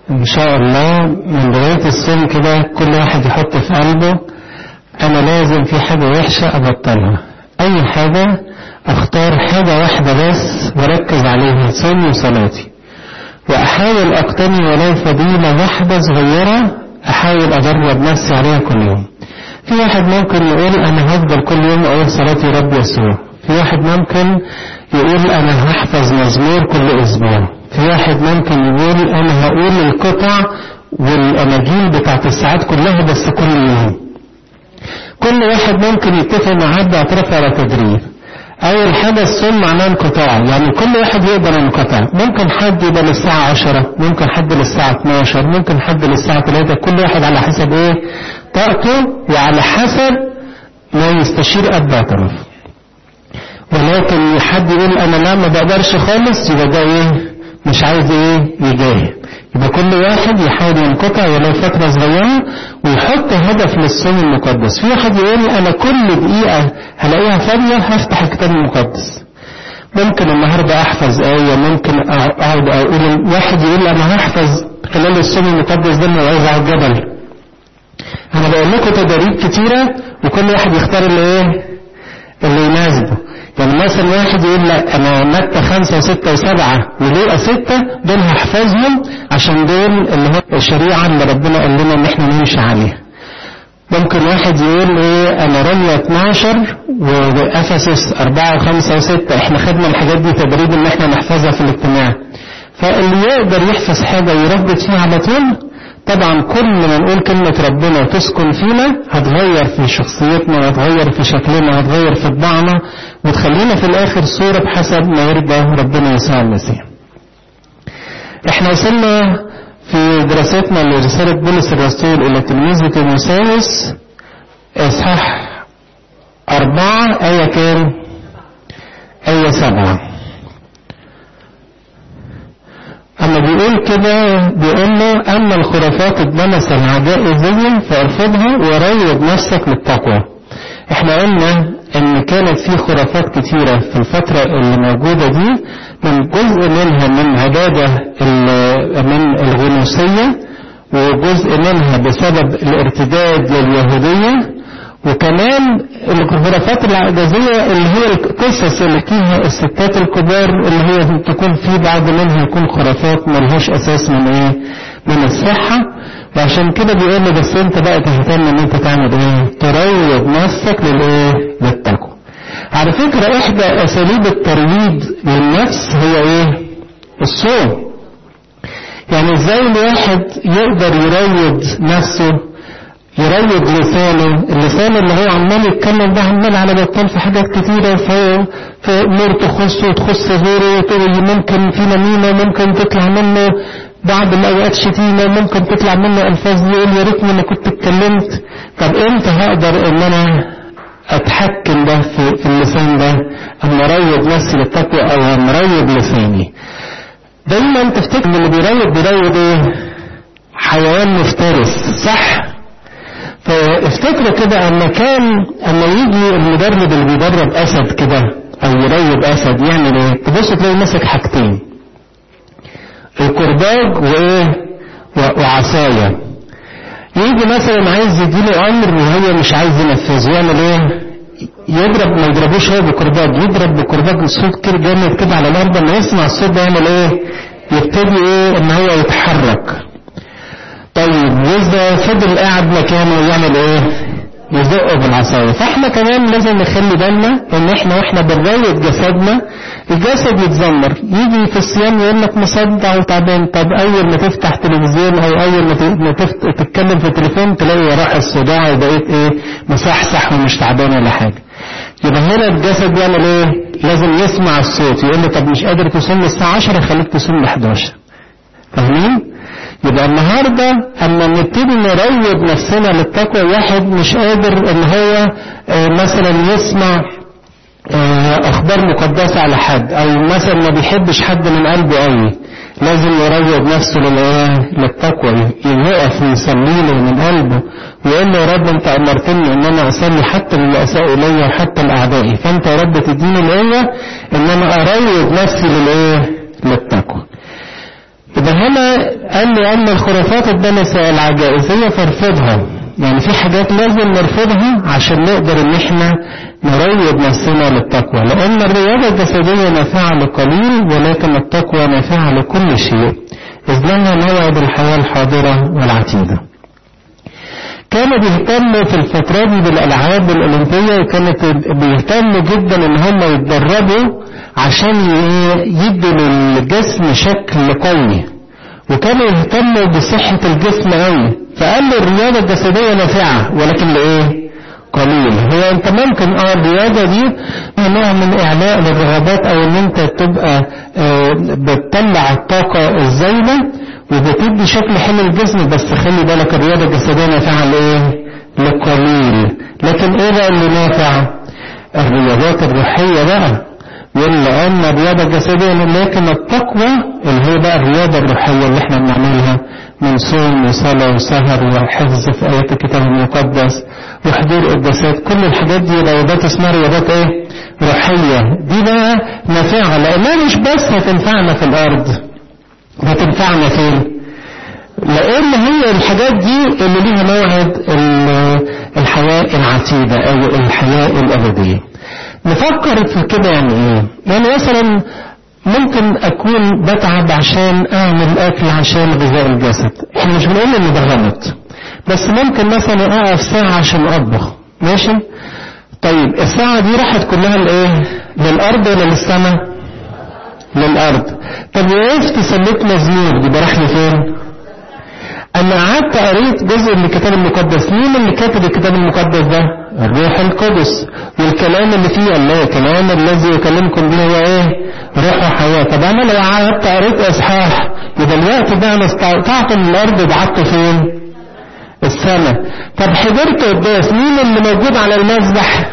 ان شاء الله من بداية الصوم كده كل واحد يحط في قلبه انا لازم في حاجة وحشة ابطلها اي حاجة اختار حاجة واحدة بس واركز عليها صومي وصلاتي واحاول اقتني ولو فضيلة واحدة صغيرة احاول ادرب نفسي عليها كل يوم في واحد ممكن يقول انا هفضل كل يوم اقول صلاتي رب يسوع في واحد ممكن يقول انا هحفظ مزمور كل اسبوع في واحد ممكن يقول انا هقول القطع والاناجيل بتاعت الساعات كلها بس كل يوم كل واحد ممكن يتفق مع حد اعتراف على تدريب اول حاجة الصوم معناه انقطاع يعني كل واحد يقدر ينقطع ممكن حد يبقى للساعة 10 ممكن حد للساعة 12 ممكن حد للساعة 3 كل واحد على حسب ايه طاقته وعلى حسب ما يستشير اب اعتراف ولكن حد يقول انا لا ما بقدرش خالص يبقى ده ايه مش عايز ايه يجاهد يبقى كل واحد يحاول ينقطع ولو فترة صغيرة ويحط هدف للصوم المقدس في واحد يقول انا كل دقيقة هلاقيها فاضية هفتح الكتاب المقدس ممكن النهاردة احفظ آية ممكن اقعد اقول واحد يقول انا هحفظ خلال الصوم المقدس ده موعظة على الجبل انا بقول لكم تدريب كتيرة وكل واحد يختار اللي ايه اللي يناسبه يعني مثلا واحد يقول لا انا متى خمسة وستة وسبعة ولوقا ستة دول هحفظهم عشان دول اللي هو الشريعة اللي ربنا قال لنا ان احنا نمشي عليها ممكن واحد يقول ايه انا رمية 12 وافسس 4 و5 و6 احنا خدنا الحاجات دي تدريب ان احنا نحفظها في الاجتماع فاللي يقدر يحفظ حاجة ويربط فيها على طول طبعا كل ما نقول كلمة ربنا تسكن فينا هتغير في شخصيتنا وهتغير في شكلنا وهتغير في طباعنا وتخلينا في الآخر صورة بحسب ما يرضى ربنا يسوع المسيح. احنا وصلنا في دراستنا لرسالة بولس الرسول إلى تلميذه تيموثاوس إصحاح أربعة آية كام؟ آية سبعة. أما بيقول كده بيقول له أما الخرافات الدنسة العجائزية فارفضها وروض نفسك للتقوى. احنا قلنا ان كانت في خرافات كتيرة في الفترة اللي موجودة دي من جزء منها من عبادة من الغنوصية وجزء منها بسبب الارتداد لليهودية وكمان الخرافات العجزية اللي هي القصص اللي فيها الستات الكبار اللي هي تكون في بعض منها يكون خرافات ملهاش اساس من ايه من الصحة وعشان كده بيقول له بس انت بقى تهتم ان انت تعمل ايه تروض نفسك للايه للتقوى على فكرة احدى اساليب الترويض للنفس هي ايه الصوم يعني ازاي الواحد يقدر يروض نفسه يروض لسانه اللسان اللي هو عمال يتكلم ده عمال على بطال في حاجات كتيرة في في امور تخصه وتخص غيره ممكن في نميمة ممكن تطلع منه بعض الاوقات شتيمة ممكن تطلع منه الفاظ يقول يا ريتني ما كنت اتكلمت طب امتى هقدر ان انا اتحكم ده في, في اللسان ده اما اروض نفسي للتقوى او اما اروض لساني دايما تفتكر ان اللي بيروض بيروض ايه حيوان مفترس صح فافتكروا كده اما كان اما يجي المدرب اللي بيدرب اسد كده او يروض اسد يعمل ايه تبص تلاقي ماسك حاجتين الكرباج وايه وعصاية يجي مثلا عايز يديله امر وهو مش عايز ينفذه يعمل ايه يضرب ما يضربوش هو بكرباج يضرب بكرباج صوت كده جامد كده على الارض لما يسمع الصوت ده يعمل ايه يبتدي ايه ان هو يتحرك طيب واذا فضل قاعد مكانه يعمل ايه يزقه بالعصاية فاحنا كمان لازم نخلي بالنا ان احنا واحنا بنروض جسدنا الجسد يتذمر يجي في الصيام يقول لك مصدع وتعبان طب اول ما تفتح تلفزيون او اول ما تتكلم في التليفون تلاقي وراح الصداع وبقيت ايه مصحصح ومش تعبان ولا حاجه يبقى هنا الجسد يعمل ايه لازم يسمع الصوت يقول له طب مش قادر تصوم الساعه 10 خليك تصوم ل 11 فاهمين يبقى النهاردة أما نبتدي نروض نفسنا للتقوى واحد مش قادر إن هو مثلا يسمع أخبار مقدسة على حد أو مثلا ما بيحبش حد من قلبه قوي لازم يروض نفسه للتقوى يوقف ويصلي له من قلبه ويقول له يا رب انت امرتني ان انا اصلي حتى للي اساءوا الي وحتى لاعدائي فانت يا رب تديني القوه ان انا اروض نفسي للايه للتقوى يبقى هنا قال لي أن الخرافات الدنسة العجائزية فارفضها يعني في حاجات لازم نرفضها عشان نقدر ان احنا نروض نفسنا للتقوى لان الرياضة الجسدية نافعة لقليل ولكن التقوى نافعة لكل شيء اذ لنا موعد الحياة الحاضرة والعتيدة كانوا بيهتموا في الفترة دي بالألعاب الأولمبية وكانت بيهتموا جدا إن هم يتدربوا عشان يدوا للجسم شكل قوي وكانوا يهتموا بصحة الجسم قوي فقال له الرياضة الجسدية نافعة ولكن لإيه؟ قليل هو انت ممكن اه الرياضة دي نوع من اعلاء للرغبات او ان انت تبقى اه بتطلع الطاقة الزايدة وبتدي شكل حلو الجسم بس خلي بالك الرياضة الجسدية نافعة لايه؟ لقليل لكن ايه بقى اللي نافع؟ الرياضات الروحية بقى يقول لأن الرياضة الجسدية لكن التقوى اللي هي بقى الرياضة الروحية اللي احنا بنعملها من صوم وصلاة وسهر وحفظ في آيات الكتاب المقدس وحضور قداسات كل الحاجات دي رياضات اسمها رياضات ايه؟ روحية دي بقى نافعة لأنها مش بس هتنفعنا في الأرض هتنفعنا فين؟ لأن هي الحاجات دي اللي ليها موعد الحياة العتيدة أو الحياة الأبدية. نفكر في كده يعني ايه يعني مثلا ممكن اكون بتعب عشان اعمل اكل عشان غذاء الجسد احنا مش بنقول ان ده غلط بس ممكن مثلا اقف ساعة عشان اطبخ ماشي طيب الساعة دي راحت كلها لايه للارض ولا للسماء للارض طب وقفت صليت مزمور يبقى راح لفين انا قعدت قريت جزء من الكتاب المقدس مين اللي كاتب الكتاب المقدس ده الروح القدس والكلام اللي فيه الله كلام الذي يكلمكم به هو ايه روح وحياة طب انا لو قعدت قريت اصحاح يبقى الوقت ده انا استقطعت من الارض وبعدت فين السماء طب حضرت قداس مين اللي موجود على المذبح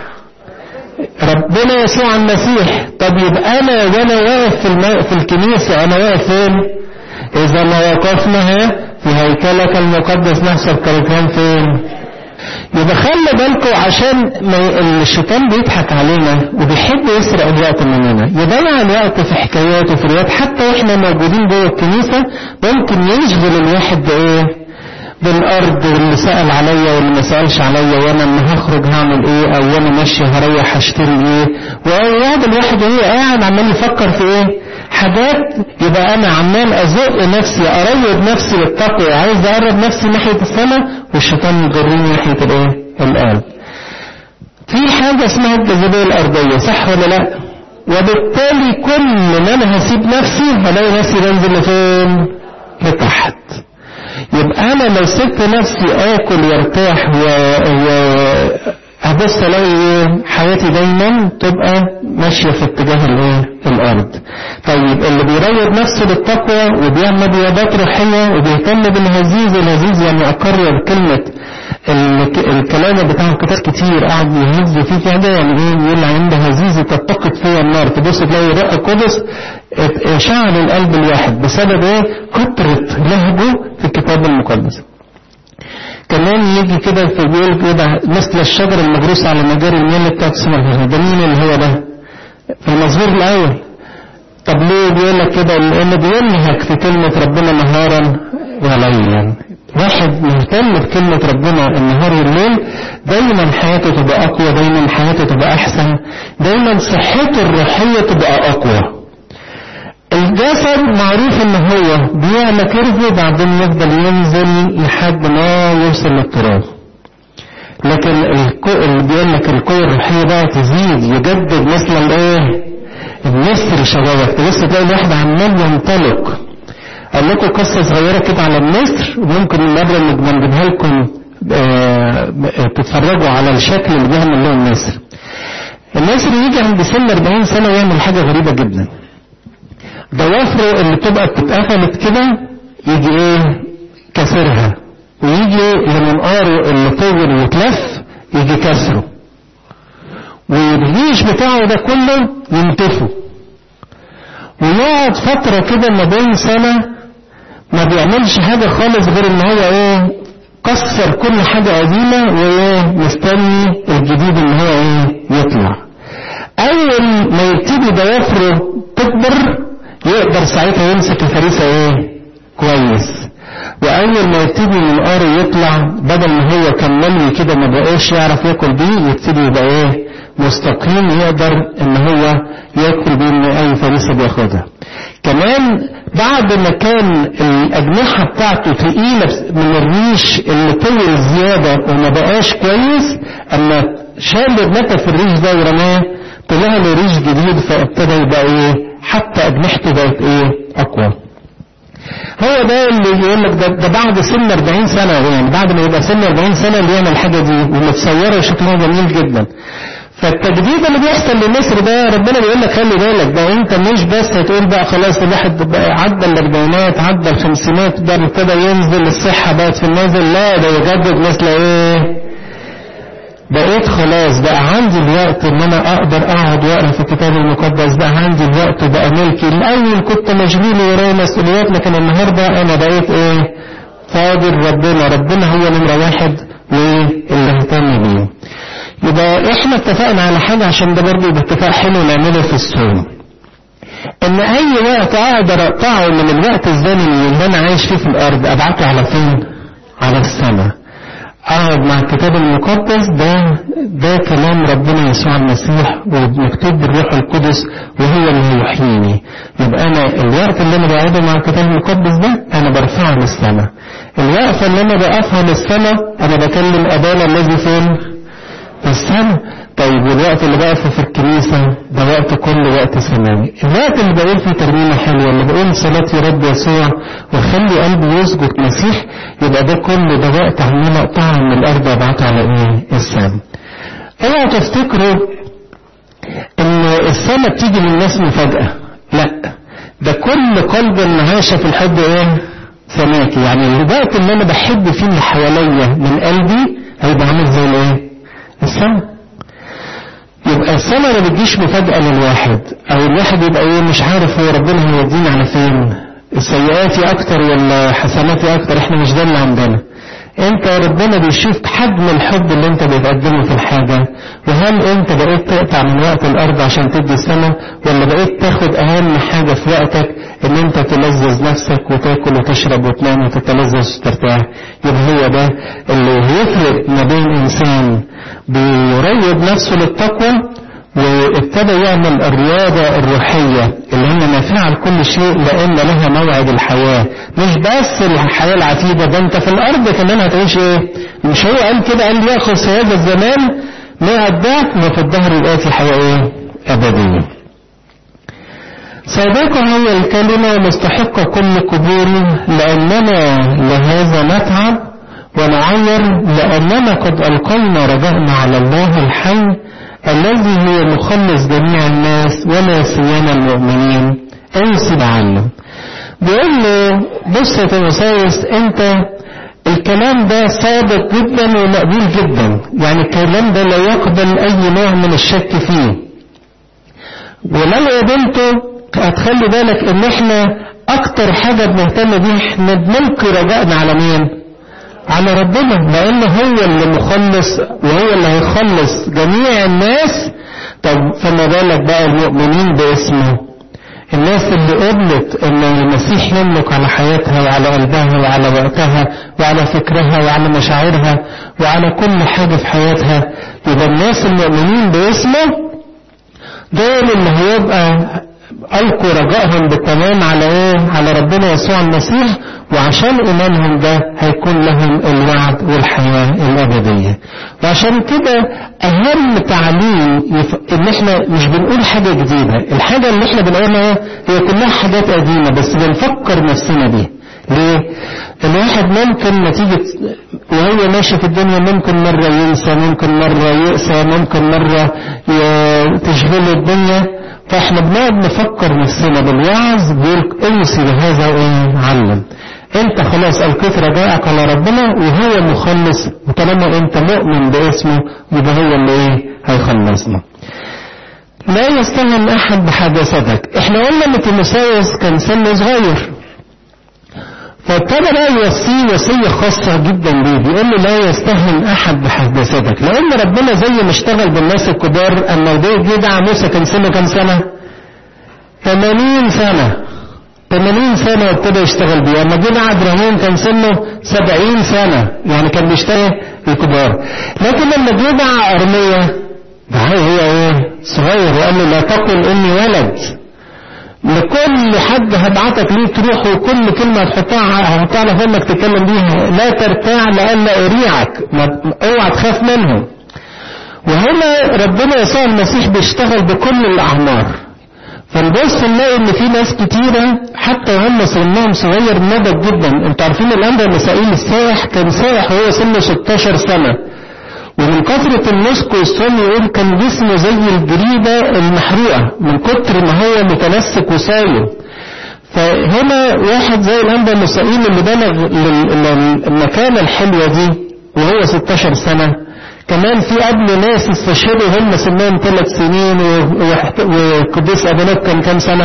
ربنا يسوع المسيح طب يبقى انا وانا واقف في, الم... في الكنيسة انا واقف فين اذا ما وقفنا في هيكلك المقدس نحسب كركان فين يبقى خلي بالكم عشان ما الشيطان بيضحك علينا وبيحب يسرق الوقت مننا يضيع الوقت في حكايات وفي روايات حتى واحنا موجودين جوه الكنيسه ممكن يشغل الواحد بايه؟ بالارض واللي سال عليا واللي ما سالش عليا وانا لما هخرج هعمل ايه او وانا ماشي هريح هشتري ايه ويقعد الواحد وهو قاعد عمال يفكر في ايه؟ حاجات يبقى انا عمال ازق نفسي اروض نفسي للتقوى عايز اقرب نفسي ناحيه السماء والشيطان يجرني ناحيه الايه؟ القلب. في حاجه اسمها الجاذبيه الارضيه صح ولا لا؟ وبالتالي كل ما انا هسيب نفسي هلاقي نفسي بنزل لفين؟ لتحت. يبقى انا لو سبت نفسي اكل وارتاح و... و... هبص الاقي حياتي دايما تبقى ماشيه في اتجاه الايه؟ الارض. طيب اللي بيروض نفسه بالتقوى وبيعمل رياضات روحيه وبيهتم بالهزيز الهزيز يعني اكرر كلمه الكلام بتاع الكتاب كتير قاعد يهز فيه كده يعني ايه يقول عند هزيزي تتقد فيا النار تبص تلاقي روح القدس شعل القلب الواحد بسبب ايه؟ كثره لهجه في الكتاب المقدس. كمان يجي كده في بيقول كده مثل الشجر المغروس على مجاري الميل بتاعت اسمها ده مين اللي هو ده؟ في المزمور الاول طب ليه بيقول لك كده لان بينهك في كلمه ربنا نهارا وليلا واحد مهتم بكلمة ربنا النهار والليل دايما حياته تبقى أقوى دايما حياته تبقى أحسن دايما صحته الروحية تبقى أقوى الجسد معروف ان هو بيعمل كيرفو بعدين يفضل ينزل لحد ما يوصل للتراب لكن اللي بيقول لك القوة الروحية بقى تزيد يجدد مثل الايه النسر شبابك تبص تلاقي الواحد عمال ينطلق قال لكم قصة صغيرة كده على النسر وممكن مرة نجيبها لكم تتفرجوا على الشكل اللي بيعمل له النسر النسر يجي عند سن 40 سنة ويعمل حاجة غريبة جدا ضوافره اللي تبقى اتقفلت كده يجي ايه كسرها ويجي لمنقاره اللي طول وتلف يجي كسره والريش بتاعه ده كله ينتفه ويقعد فترة كده ما بين سنة ما بيعملش حاجة خالص غير ان هو ايه كسر كل حاجة قديمة وايه مستني الجديد ان هو ايه يطلع اول ما يبتدي ضوافره تكبر يقدر ساعتها يمسك الفريسة ايه كويس واول ما يبتدي من القار يطلع بدل ما هو كان ملوي كده ما بقاش يعرف ياكل بيه يبتدي يبقى ايه مستقيم يقدر ان هو ياكل بيه من اي فريسه بياخدها كمان بعد ما كان الاجنحه بتاعته تقيله من الريش اللي طول زياده وما بقاش كويس اما شال نتف الريش ده ورماه طلع له ريش جديد فابتدى يبقى ايه حتى اجنحته بقت ايه اقوى هو ده اللي يقول لك ده, ده بعد سن 40 سنه يعني بعد ما يبقى سن 40 سنه اللي يعمل الحاجه دي ومتصوره وشكلها جميل جدا فالتجديد اللي بيحصل لمصر ده ربنا بيقول لك خلي بالك ده انت مش بس هتقول بقى خلاص الواحد بقى عدى الاربعينات عدى الخمسينات ده ابتدى ينزل الصحه بقت في النازل لا ده يجدد مثل ايه بقيت خلاص بقى عندي الوقت ان انا اقدر اقعد واقرا في الكتاب المقدس بقى عندي الوقت بقى ملكي الاول كنت مشغول ورايا مسؤوليات لكن النهارده انا بقيت ايه فاضل ربنا ربنا هو نمره واحد واللي اهتم بيه يبقى احنا اتفقنا على حاجه عشان ده برضه اتفاق حلو نعمله في الصوم ان اي وقت اقدر اقطعه من الوقت الزمني اللي انا عايش فيه في الارض ابعته على فين على السماء اقعد مع الكتاب المقدس ده ده كلام ربنا يسوع المسيح ومكتوب بالروح القدس وهو اللي هيحييني يبقى انا الوقت اللي انا بقعده مع الكتاب المقدس ده انا برفعه للسماء الوقفه اللي انا بقفها للسماء انا بكلم ابانا الذي فين في السماء طيب والوقت اللي بقفه في الكنيسة ده وقت كل وقت سماوي الوقت اللي بقول فيه ترنيمة حلوة اللي بقول صلاة يا رب يسوع وخلي قلبي يسجد مسيح يبقى ده كل ده وقت عمال اقطعه من الارض وابعته على ايه السماء اوعوا تفتكروا ان السماء بتيجي للناس مفاجأة لا ده كل قلب عايشة في الحب ايه سماكي يعني الوقت اللي انا بحب فيه اللي حواليا من قلبي هيبقى عامل زي الايه السماء يبقى السماء ما بتجيش مفاجأة للواحد أو الواحد يبقى إيه مش عارف هو ربنا هيوديني على فين سيئاتي أكتر ولا حسناتي أكتر إحنا مش ده اللي عندنا أنت ربنا بيشوف حجم الحب اللي أنت بتقدمه في الحاجة وهل أنت بقيت تقطع من وقت الأرض عشان تدي السماء ولا بقيت تاخد أهم حاجة في وقتك إن أنت تلذذ نفسك وتاكل وتشرب وتنام وتتلذذ وترتاح يبقى هو ده اللي هيفرق ما بين إنسان بيريد نفسه للتقوى وابتدى يعمل الرياضة الروحية اللي هي نافعة لكل شيء لأن لها موعد الحياة مش بس الحياة العتيدة ده انت في الأرض كمان هتعيش ايه مش هو قال كده قال ياخذ في هذا الزمان مئة ضعف وفي الدهر الآتي حياة ايه أبدية صديقة هي الكلمة مستحقة كل قبول لأننا لهذا نتعب ونعير لأننا قد ألقينا رجاءنا على الله الحي الذي هو مخلص جميع الناس ولا سيما المؤمنين انسب عنه بيقول له بص يا تيموساوس انت الكلام ده صادق جدا ومقبول جدا يعني الكلام ده لا يقبل اي نوع من الشك فيه ولو قبلته هتخلي بالك ان احنا اكتر حاجة بنهتم بيها احنا بنلقي رجائنا على مين على ربنا لأن هو اللي مخلص وهو اللي هيخلص جميع الناس طب فما بالك بقى المؤمنين باسمه الناس اللي قبلت ان المسيح يملك على حياتها وعلى قلبها وعلى وقتها وعلى فكرها وعلى مشاعرها وعلى كل حاجة في حياتها يبقى الناس المؤمنين باسمه دول اللي هيبقى ألقوا رجائهم بالتمام على إيه؟ على ربنا يسوع المسيح وعشان إيمانهم ده هيكون لهم الوعد والحياة الأبدية. وعشان كده أهم تعليم يف... إن إحنا مش بنقول حاجة جديدة، الحاجة اللي إحنا بنقولها هي كلها حاجات قديمة بس بنفكر نفسنا بيها. ليه؟ الواحد ممكن نتيجة وهو ماشي في الدنيا ممكن مرة ينسى ممكن مرة يأسى ممكن مرة تشغله الدنيا فاحنا بنقعد نفكر نفسنا بالوعظ بيقول اوصي بهذا وايه علم انت خلاص القيت رجائك على ربنا وهو مخلص وطالما انت مؤمن باسمه يبقى هو اللي ايه هيخلصنا لا يستهن احد بحداثتك احنا قلنا ان تيموساوس كان سنه صغير فابتدى بقى يوصيه وصية خاصة جدا بيه بيقول له لا يستهن أحد بحداثتك لأن ربنا زي ما اشتغل بالناس الكبار أما البيت جدع موسى كان سنه كام سنة؟ 80 سنة 80 سنة وابتدى يشتغل بيه اما جه عبد الرحمن كان سنه 70 سنة يعني كان بيشتغل الكبار لكن لما جه مع أرمية دعاه هو ايه صغير وقال له لا تقل اني ولد لكل حد هبعتك ليه تروح وكل كلمة هتحطها هتحطها على فمك تتكلم بيها لا ترتاع لألا أريعك اوعى تخاف منهم وهنا ربنا يسوع المسيح بيشتغل بكل الأعمار فنبص نلاقي ان في ناس كتيرة حتى وهم سنهم صغير نضج جدا انتوا عارفين الامر مسائيل السائح كان سائح وهو سنه 16 سنة ومن كثرة النسك والصوم يقول كان جسمه زي الجريدة المحروقة من كتر ما هو متمسك وصايم فهنا واحد زي الأنبا مسائيل اللي بلغ للمكانة الحلوة دي وهو 16 سنة كمان في قبل ناس استشهدوا هم سنهم ثلاث سنين وقديس أبنات كان كام سنة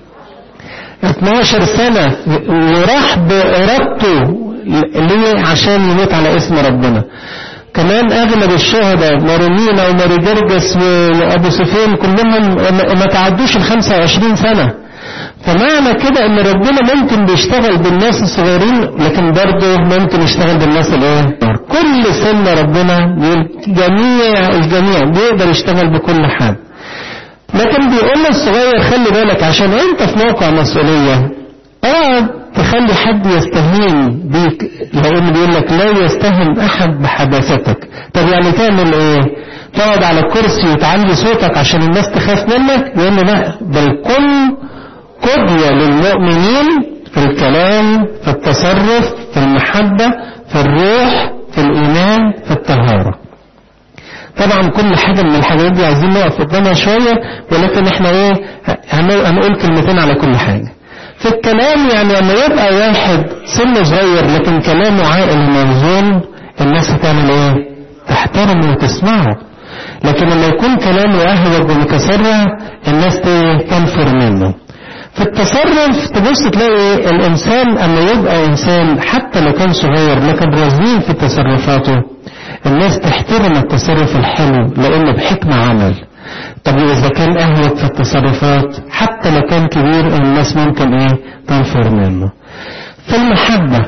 12 سنة وراح بإرادته ليه عشان يموت على اسم ربنا كمان أغلب الشهداء مارونينا وماري جرجس وأبو سفين كلهم ما تعدوش ال 25 سنة فمعنى كده ان ربنا ممكن بيشتغل بالناس الصغيرين لكن برضه ممكن يشتغل بالناس الايه كل سن ربنا جميع الجميع بيقدر يشتغل بكل حد لكن بيقول الصغير خلي بالك عشان انت في موقع مسؤولية اقعد تخلي حد يستهين بيك لان بيقول لك لا يستهن احد بحداثتك طب يعني تعمل ايه تقعد على الكرسي وتعلي صوتك عشان الناس تخاف منك يقول له لا بل كن قدوة للمؤمنين في الكلام في التصرف في المحبة في الروح في الإيمان في الطهارة طبعا كل حاجة من الحاجات دي عايزين نقف قدامها شوية ولكن احنا ايه هنقول كلمتين على كل حاجة في الكلام يعني لما يبقى واحد سنه صغير لكن كلامه عاقل وموزون الناس هتعمل ايه تحترمه وتسمعه لكن لما يكون كلامه اهوج ومتسرع الناس تنفر منه في التصرف تبص تلاقي الإنسان أما يبقى إنسان حتى لو كان صغير لكن رزين في تصرفاته الناس تحترم التصرف الحلو لأنه بحكمة عمل طب إذا كان أهوك في التصرفات حتى لو كان كبير الناس ممكن إيه تنفر منه في المحبة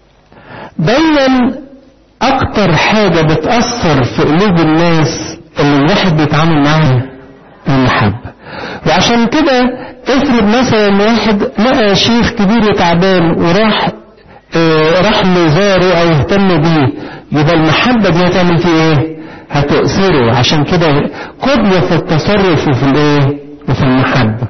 بين أكتر حاجة بتأثر في قلوب الناس اللي الواحد بيتعامل معاها المحبة وعشان كده افرض مثلا واحد لقى شيخ كبير تعبان وراح اه راح لزاره او اهتم بيه يبقى المحبة دي هتعمل فيه ايه هتأثره عشان كده قدوة في التصرف وفي الايه وفي المحبة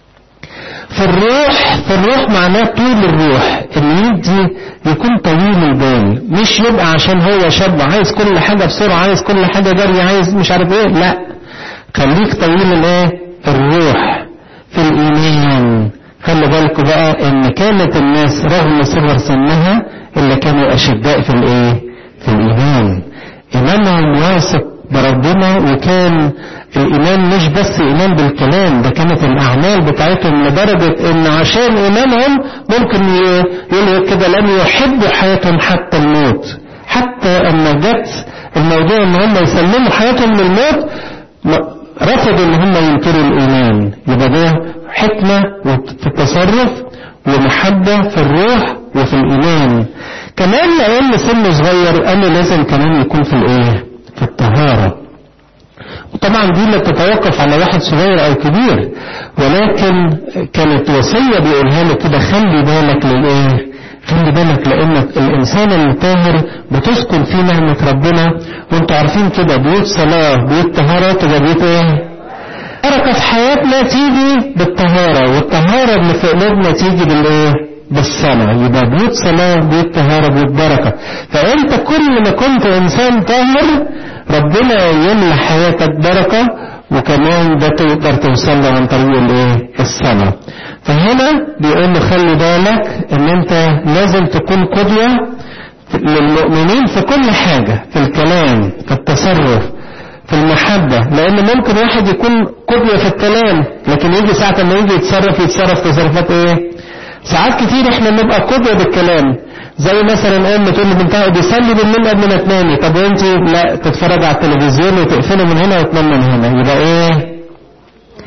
في الروح في الروح معناه طول الروح ان يدي يكون طويل البال مش يبقى عشان هو شاب عايز كل حاجة بسرعة عايز كل حاجة جري عايز مش عارف ايه لا خليك طويل الايه الروح في الإيمان خلي بالكم بقى إن كانت الناس رغم صغر سنها إلا كانوا أشداء في الإيه؟ في الإيمان إيمانهم واثق بربنا وكان الإيمان مش بس إيمان بالكلام ده كانت الأعمال بتاعتهم لدرجة إن عشان إيمانهم ممكن يقولوا كده لم يحبوا حياتهم حتى الموت حتى أما جت الموضوع إن هم يسلموا حياتهم للموت رفضوا ان هم ينكروا الايمان يبقى ده حكمة في التصرف ومحبة في الروح وفي الايمان كمان لان سن صغير انا لازم كمان يكون في الايه في الطهارة وطبعا دي لا تتوقف على واحد صغير او كبير ولكن كانت وصية بيقولها له كده خلي بالك للايه خلي بالك لان الانسان الطاهر بتسكن فيه نعمة ربنا وانتوا عارفين كده بيوت صلاة بيوت طهارة تبقى بيوت ايه بركة في حياتنا تيجي بالطهارة والطهارة اللي في قلوبنا تيجي بالايه بالصلاة يبقى بيوت صلاة بيوت طهارة بيوت بركة فانت كل ما كنت انسان طاهر ربنا يملى حياتك بركة وكمان ده تقدر توصل له عن طريق الايه الصلاة فهنا بيقول له خلي بالك ان انت لازم تكون قدوة للمؤمنين في كل حاجة في الكلام في التصرف في المحبة لان ممكن واحد يكون قدوة في الكلام لكن يجي ساعة ما يجي يتصرف يتصرف تصرفات ايه ساعات كتير احنا بنبقى قدوة بالكلام زي مثلا ام تقول لبنتها بيصلي بالليل قبل ما تنامي طب وانت لا تتفرج على التلفزيون وتقفله من هنا وتنام من هنا يبقى ايه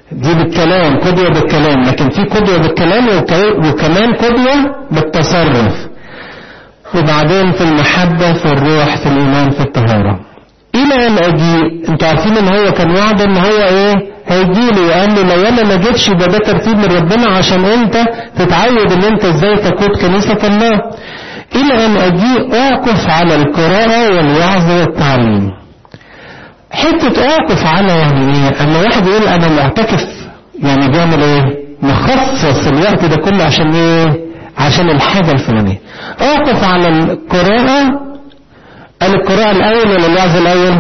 دي بالكلام قدوة بالكلام لكن في قدوة بالكلام وكمان قدوة بالتصرف وبعدين في المحبة في الروح في الإيمان في الطهارة إلى أن أجي أنتوا عارفين إن هو كان وعد إن هو إيه هيجي لي وقال لي لو أنا ما جيتش يبقى ده ترتيب من ربنا عشان أنت تتعود إن أنت إزاي تقود كنيسة الله إلى أن أجي أعكف على القراءة والوعظ والتعليم حتة أعكف على يعني إيه أما واحد يقول أنا معتكف يعني بيعمل إيه مخصص الوقت ده كله عشان إيه عشان الحاجة الفلانية أعكف على القراءة قال القراءة الأول ولا الوعظ الأول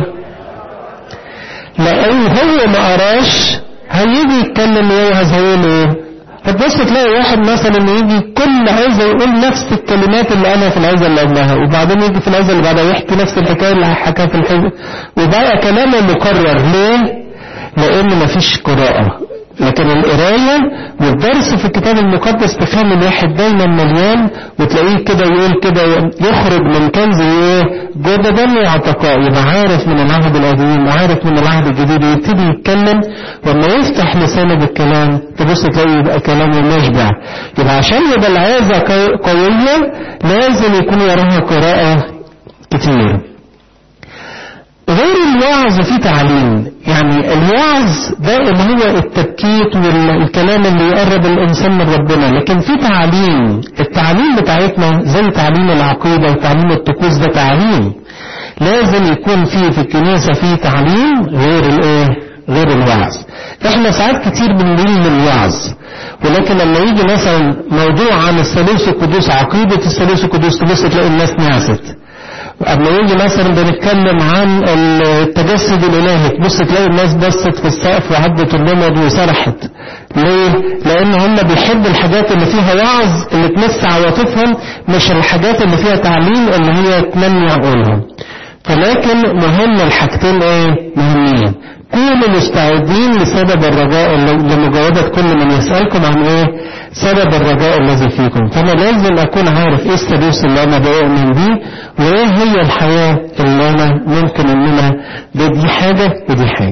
لأن هو ما قراش هيجي يتكلم ويوعظ هيقول إيه فتبص تلاقي واحد مثلا يجي كل عايزة يقول نفس الكلمات اللي قالها في العزة اللي قبلها وبعدين يجي في العزة اللي بعدها يحكي نفس الحكاية اللي حكاها في الحزة وبقى كلامه مكرر ليه؟ لأن مفيش قراءة لكن القراية والدرس في الكتاب المقدس تخلي الواحد دايما مليان وتلاقيه كده يقول كده يخرج من كنز ايه جددا وعتقاء يبقى عارف من العهد القديم وعارف من العهد الجديد ويبتدي يتكلم ولما يفتح لسانه بالكلام تبص تلاقيه يبقى كلامه مشبع يبقى عشان يبقى العازة قوية لازم يكون وراها قراءة كتير غير الوعظ في تعليم يعني الوعظ ده اللي هو التبكيت والكلام اللي يقرب الإنسان من ربنا لكن في تعليم التعليم بتاعتنا زي تعليم العقيدة وتعليم الطقوس ده تعليم لازم يكون في في الكنيسة في تعليم غير الايه غير الوعظ احنا ساعات كتير بنميل للوعظ ولكن لما يجي مثلا موضوع عن الثالوث القدوس عقيدة الثالوث القدوس تبص تلاقي الناس نعست اما يجي مثلا بنتكلم عن التجسد الالهي تبص تلاقي الناس بصت في السقف وعدت النمد وسرحت ليه؟ لان هم بيحبوا الحاجات اللي فيها وعظ اللي تمس عواطفهم مش الحاجات اللي فيها تعليم اللي هي تنمي عقولهم فلكن مهم الحاجتين ايه مهمين كونوا مستعدين لسبب الرجاء لمجاوبة كل من يسألكم عن ايه سبب الرجاء الذي فيكم فانا لازم اكون عارف ايه السدوس اللي انا بؤمن بيه وايه هي الحياة اللي انا ممكن ان انا ده دي حاجة ودي حاجة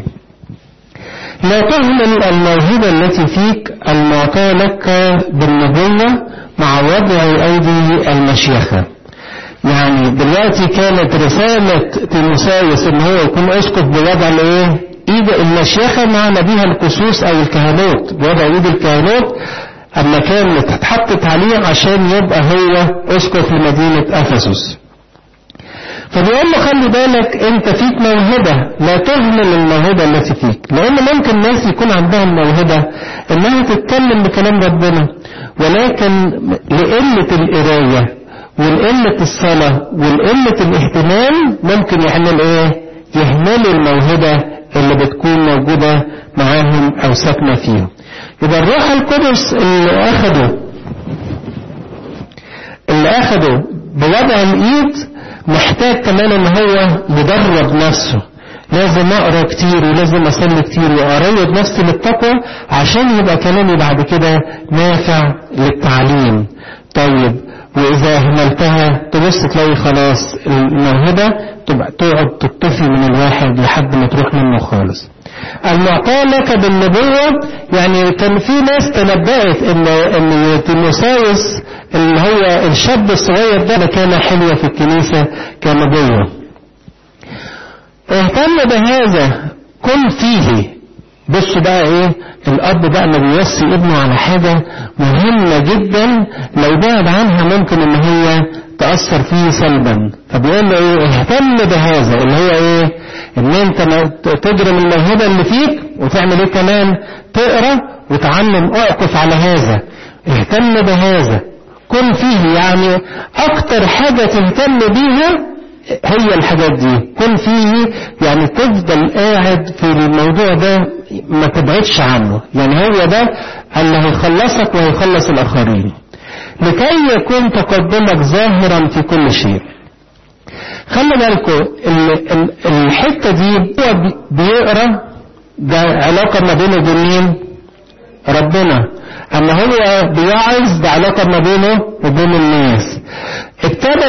لا تهمل الموهبة التي فيك المعطاة لك بالنبوة مع وضع ايدي المشيخة يعني دلوقتي كانت رسالة تيموساوس ان هو يكون اسقف بوضع الايه ايد المشيخة معنى بيها الكسوس او الكهنوت بوضع ايد الكهنوت اما كانت اتحطت عليه عشان يبقى هو اسقف لمدينة افسس فبيقول له خلي بالك انت فيك موهبة لا تهمل الموهبة التي فيك لان ممكن ناس يكون عندها الموهبة انها تتكلم بكلام ربنا ولكن لقلة القراية والقلة الصلاة والقلة الاهتمام ممكن يعمل ايه يهملوا الموهبة اللي بتكون موجودة معاهم او ساكنة فيهم يبقى الروح القدس اللي اخده اللي اخده بوضع الايد محتاج كمان ان هو يدرب نفسه لازم اقرا كتير ولازم اصلي كتير واقرب نفسي للتقوى عشان يبقى كلامي بعد كده نافع للتعليم طيب واذا اهملتها تبص تلاقي خلاص الموهبه تبقى تقعد تطفي من الواحد لحد ما تروح منه خالص المعطاة لك بالنبوة يعني كان في ناس تنبأت ان ان تيموساوس اللي هو الشاب الصغير ده مكانة حلوة في الكنيسة كنبوة اهتم بهذا كن فيه بصوا بقى ايه الاب بقى ما بيوصي ابنه على حاجة مهمة جدا لو بعد عنها ممكن ان هي تأثر فيه سلبا فبيقول له ايه اهتم بهذا اللي هو ايه ان انت تجرم الموهبة اللي فيك وتعمل ايه كمان تقرا وتعلم اعكف على هذا اهتم بهذا كن فيه يعني اكتر حاجة تهتم بيها هي الحاجات دي كن فيه يعني تفضل قاعد في الموضوع ده ما تبعدش عنه يعني هو ده اللي هيخلصك وهيخلص الاخرين لكي يكون تقدمك ظاهرا في كل شيء خلي بالكم الحته دي هو بيقرا ده علاقه ما بينه وبين مين ربنا اما هو بيعظ ده علاقه ما بينه وبين الناس ابتدى الاول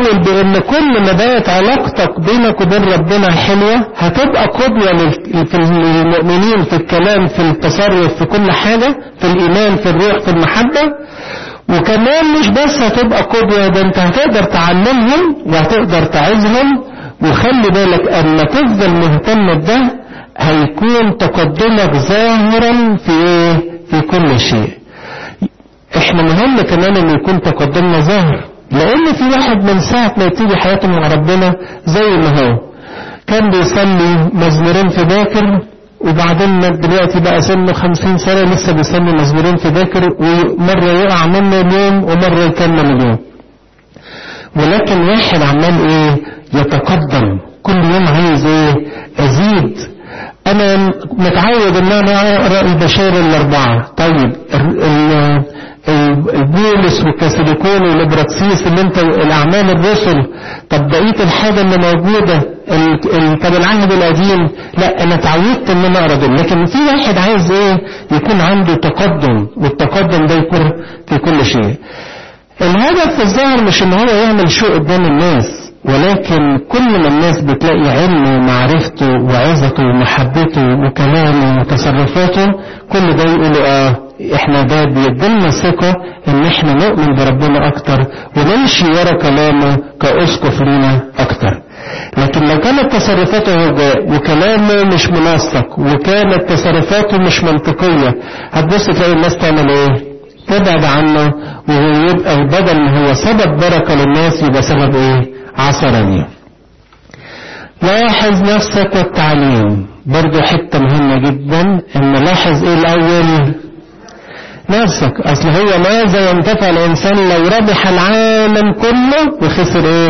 بيقول بان كل ما بقت علاقتك بينك وبين ربنا حلوة هتبقى قدوة لل- في المؤمنين في الكلام في التصرف في كل حاجة في الايمان في الروح في المحبة وكمان مش بس هتبقى قدوة ده انت هتقدر تعلمهم وهتقدر تعزهم وخلي بالك اما تفضل مهتم بده هيكون تقدمك ظاهرا في ايه في كل شيء احنا مهم كمان ان يكون تقدمنا ظاهر لان في واحد من ساعة ما يبتدي حياته مع ربنا زي ما هو كان بيصلي مزمورين في باكر وبعدين دلوقتي بقى سنه خمسين سنة لسه بيصلي مزمورين في باكر ومرة يقع منه اليوم ومرة يكمل اليوم ولكن واحد عمال ايه يتقدم كل يوم عايز ايه ازيد انا متعود ان انا اقرا البشائر الاربعه طيب ال- ال- ال- البولس والكاثوليكون والابراكسيس اللي انت الاعمال الرسل طب بقيه الحاجه اللي موجوده ال- ال- طب العهد القديم لا انا اتعودت ان انا اقرا دول لكن في واحد عايز ايه يكون عنده تقدم والتقدم ده يكون في كل شيء الهدف في الظاهر مش ان هو يعمل شيء قدام الناس ولكن كل ما الناس بتلاقي علمه ومعرفته وعظته ومحبته وكلامه وتصرفاته كل ده يقولوا اه احنا ده بيدينا ثقة ان احنا نؤمن بربنا اكتر ونمشي ورا كلامه كأسقف لينا اكتر لكن لو كانت تصرفاته هجاء وكلامه مش منسق وكانت تصرفاته مش منطقية هتبص تلاقي الناس تعمل ايه تبعد عنه ويبقى بدل ما هو سبب بركة للناس يبقى سبب ايه عثرة ليه لاحظ نفسك والتعليم برضو حتة مهمة جدا ان لاحظ ايه الاول نفسك اصل هو ماذا ينتفع الانسان لو ربح العالم كله وخسر ايه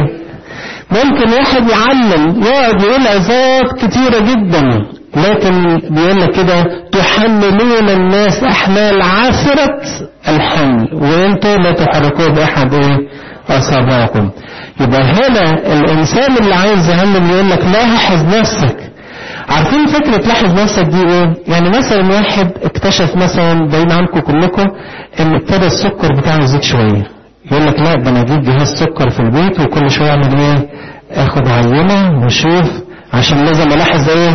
ممكن واحد يعلم يقعد يقول عظات كتيرة جدا لكن بيقول لك كده تحملون الناس احمال عثرة الحمل وانتم لا تحركوا باحد ايه اصابعكم يبقى هنا الانسان اللي عايز يعلم يقول لك لاحظ نفسك عارفين فكرة لاحظ نفسك دي ايه يعني مثلا واحد اكتشف مثلا بعيد عنكم كلكم ان ابتدى السكر بتاعه يزيد شوية يقول لك لا ده انا اجيب جهاز سكر في البيت وكل شوية اعمل ايه اخد عينة واشوف عشان لازم الاحظ ايه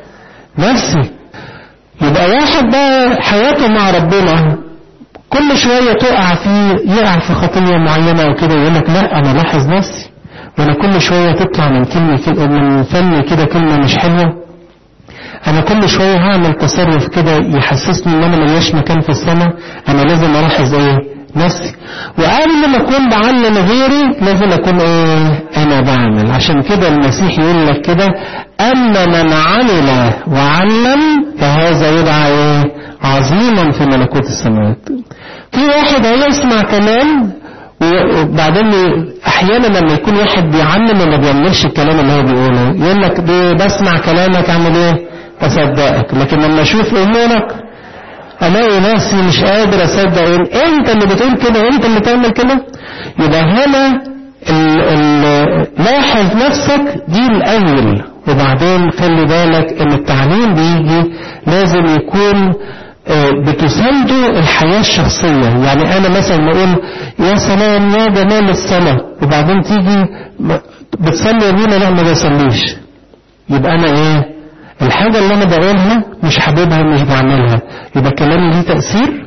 نفسي يبقى واحد بقى حياته مع ربنا كل شوية تقع في يقع في خطية معينة وكده يقول لك لا انا لاحظ نفسي وانا كل شوية تطلع من كلمة كده من فمي كده كلمة مش حلوة انا كل شوية هعمل تصرف كده يحسسني ان انا ملياش مكان في السماء انا لازم الاحظ ايه نفسي وقبل ما اكون بعلم غيري لازم اكون ايه انا بعمل عشان كده المسيح يقول لك كده اما من عمل وعلم فهذا يدعى ايه عظيما في ملكوت السماوات في واحد هيسمع كلام وبعدين احيانا لما يكون واحد بيعلم وما بيعملش الكلام اللي هو بيقوله يقول لك بسمع كلامك اعمل ايه اصدقك لكن لما اشوف امورك الاقي نفسي مش قادر اصدق اقول انت اللي بتقول كده انت اللي تعمل كده يبقى هنا ال ال لاحظ نفسك دي الاول وبعدين خلي بالك ان التعليم بيجي لازم يكون بتسانده الحياة الشخصية يعني أنا مثلا أقول يا سلام يا جمال السماء وبعدين تيجي بتصلي يمين لا ما بصليش يبقى أنا إيه الحاجة اللي أنا بقولها مش حاببها مش بعملها يبقى كلامي ليه تأثير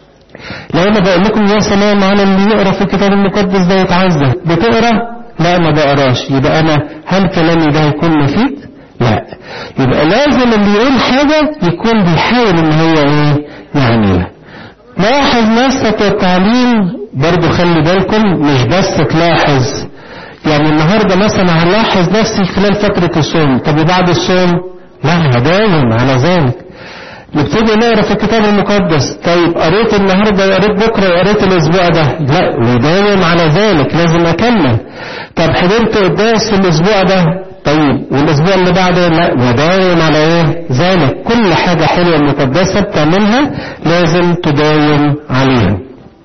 لو أنا بقول لكم يا سلام على اللي يقرأ في الكتاب المقدس ده يتعزى بتقرأ لا ما بقراش يبقى أنا هل كلامي ده هيكون مفيد لا يبقى لازم اللي يقول حاجة يكون بيحاول ان هو ايه يعملها لاحظ نفسك التعليم برضو خلي بالكم مش بس تلاحظ يعني النهاردة مثلا هلاحظ نفسي خلال فترة الصوم طب وبعد الصوم لا هداوم على ذلك نبتدي نقرا في الكتاب المقدس طيب قريت النهارده وقريت بكره وقريت الاسبوع ده لا نداوم على ذلك لازم اكمل طب حضرت قداس في الاسبوع ده طيب والاسبوع اللي بعده لا وداوم على ايه ذلك كل حاجة حلوة مقدسة بتعملها لازم تداوم عليها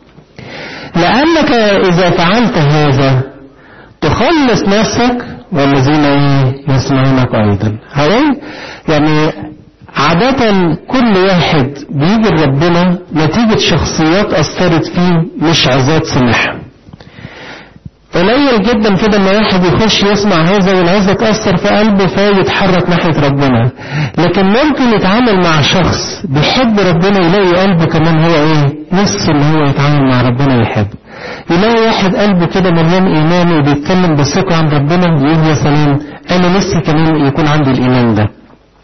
لأنك إذا فعلت هذا تخلص نفسك والذين يسمعونك أيضا هقول يعني عادة كل واحد بيجي لربنا نتيجة شخصيات أثرت فيه مش عظات سماحة قليل جدا كده ان واحد يخش يسمع هذا والعظة تأثر في قلبه فيتحرك ناحية ربنا لكن ممكن يتعامل مع شخص بيحب ربنا يلاقي قلبه كمان هو ايه نفسه ان هو يتعامل مع ربنا ويحب يلاقي واحد قلبه كده مليان ايمان وبيتكلم بثقة عن ربنا يقول يا سلام انا نفسي كمان يكون عندي الايمان ده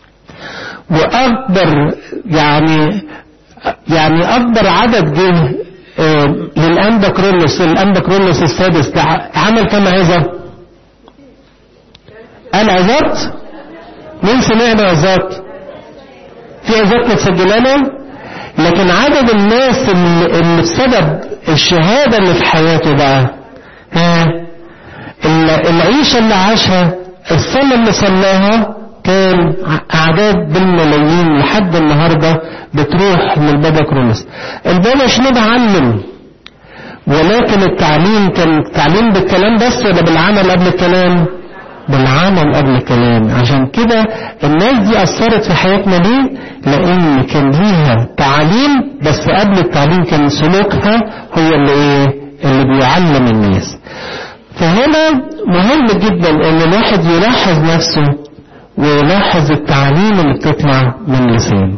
واكبر يعني يعني اكبر عدد جه للأنبا كرولوس الأنبا كرولوس السادس ده عمل كم عظة قال عظات مين سمعنا عظات في عظات متسجلة له لكن عدد الناس اللي, اللي بسبب الشهادة اللي في حياته بقى ها العيشة اللي عاشها الصلاة اللي صلاها كان أعداد بالملايين لحد النهاردة بتروح للبابا كرولوس البابا شنود علم ولكن التعليم كان تعليم بالكلام بس ولا بالعمل قبل الكلام بالعمل قبل الكلام عشان كده الناس دي أثرت في حياتنا ليه لأن كان ليها تعليم بس قبل التعليم كان سلوكها هو اللي ايه اللي بيعلم الناس فهنا مهم جدا ان الواحد يلاحظ نفسه ويلاحظ التعليم اللي بتطلع من لسانه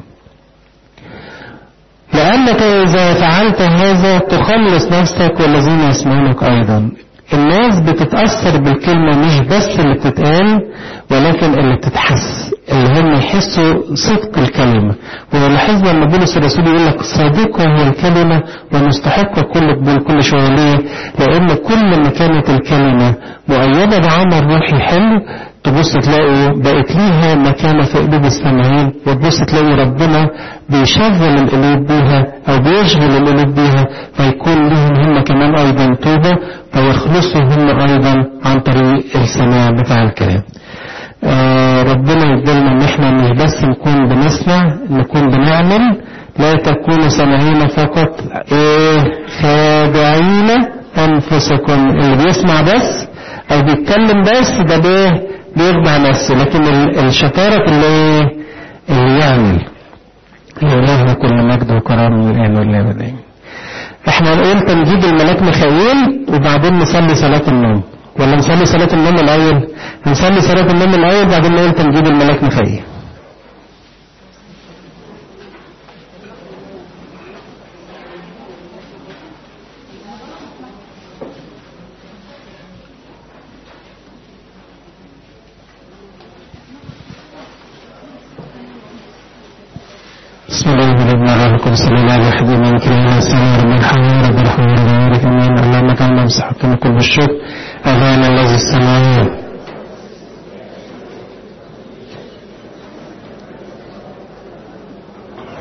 لأنك إذا فعلت هذا تخلص نفسك والذين يسمعونك أيضا الناس بتتأثر بالكلمة مش بس اللي بتتقال ولكن اللي بتتحس اللي هم يحسوا صدق الكلمة ولاحظنا لما بولس الرسول يقول لك صادقة هي الكلمة ومستحقة كل قبول كل شغلية لأن كل ما كانت الكلمة مؤيدة بعمل روحي حلو تبص تلاقي بقت ليها مكانة في قلوب السامعين وتبص تلاقي ربنا بيشغل القلوب بيها أو بيشغل القلوب بيها فيكون لهم هم كمان أيضا توبة فيخلصوا هم أيضا عن طريق السماع بتاع الكلام. آه ربنا يدلنا ان احنا مش بس نكون بنسمع نكون بنعمل لا تكونوا سامعين فقط ايه خادعين انفسكم اللي بيسمع بس او بيتكلم بس ده بايه بيخدع نفسه لكن الشطارة اللي ايه اللي يعمل لله كل مجد وكرم الان والابدين احنا نقول تنجيب الملاك ميخائيل وبعدين نصلي صلاة النوم ولا نصلي صلاة النوم الأول نصلي صلاة النوم الأول بعدين نقول تنجيب الملاك ميخائيل بسم الله والابن على القدس صلى الله عليه وحده من كريم السلام رب الحمد رب الحمد لله امين اللهم كان نمسح كما كل بالشكر أبانا الذي السماوات